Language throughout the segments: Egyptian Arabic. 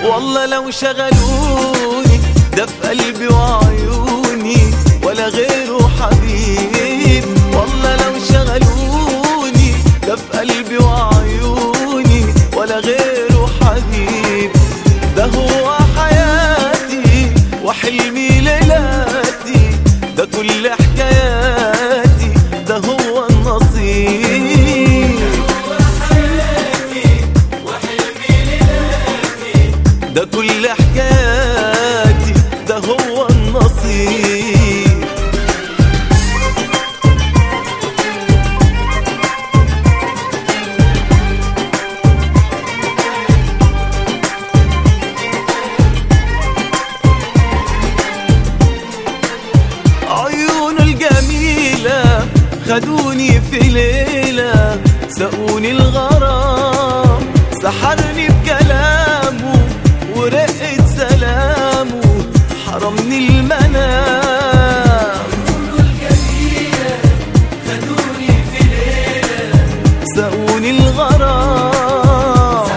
والله لو شغلوني ده في قلبي وعيوني ولا غيره حبيب والله لو شغلوني ده في قلبي وعيوني ولا غيره حبيب ده هو حياتي وحلمي ليلاتي ده كل حكاياتي ده هو النصيب ده كل حكاياتي ده هو النصيب عيونه الجميلة خدوني في ليلة سقوني الغرام سحرني بكلامه ورقة سلامه حرمني المنام سقوني الغرام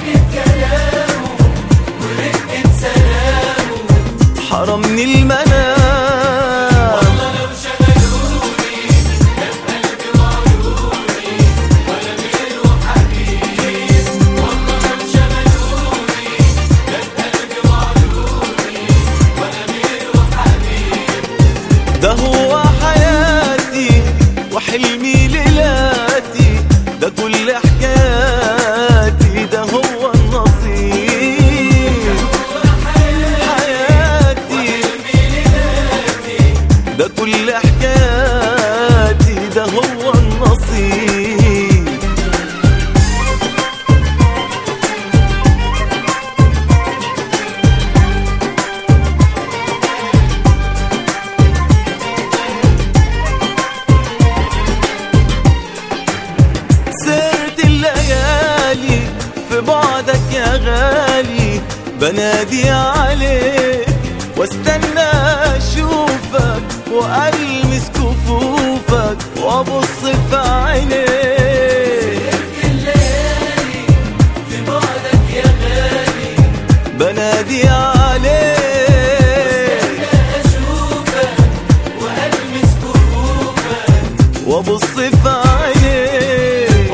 حرمني المنام ده هو حياتي وحلمي ليلاتي ده كل حكاياتي ده هو النصيب حياتي ده كل حكاياتي ده هو النصيب سرت الليالي في بعدك يا غالي بنادي عليك واستنى اشوفك والمس كفوفك وابص في عينيك بنادي عليك وابص في عينيك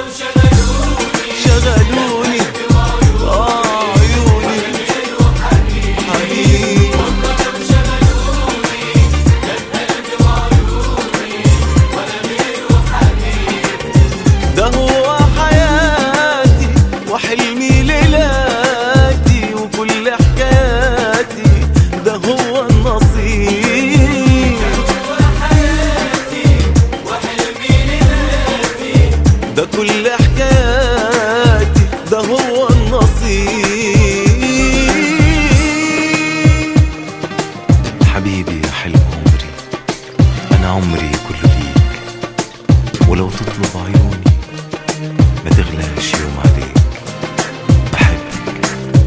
شغلوني آه عيوني حبيبي ده هو حياتي وحلمي ليلاتي وكل حكاياتي ده هو النصيب ده كل حكاياتي ده هو النصيب حبيبي يا حلم عمري أنا عمري كله ليك ولو تطلب عيوني ما تغلاش يوم عليك بحبك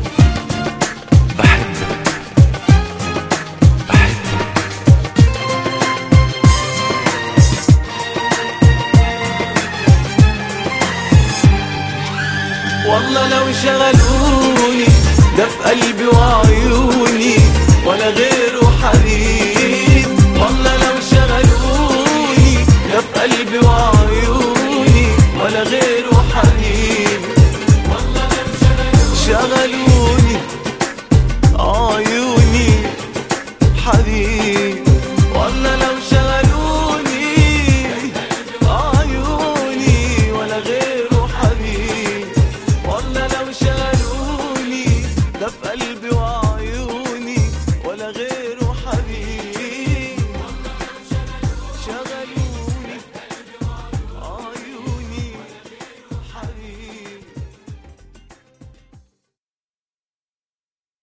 بحبك بحبك والله لو شغلوني ده في قلبي وعيوني ولا غيره حبيب والله لو شغلوني ده في قلبي وعيوني ولا غيره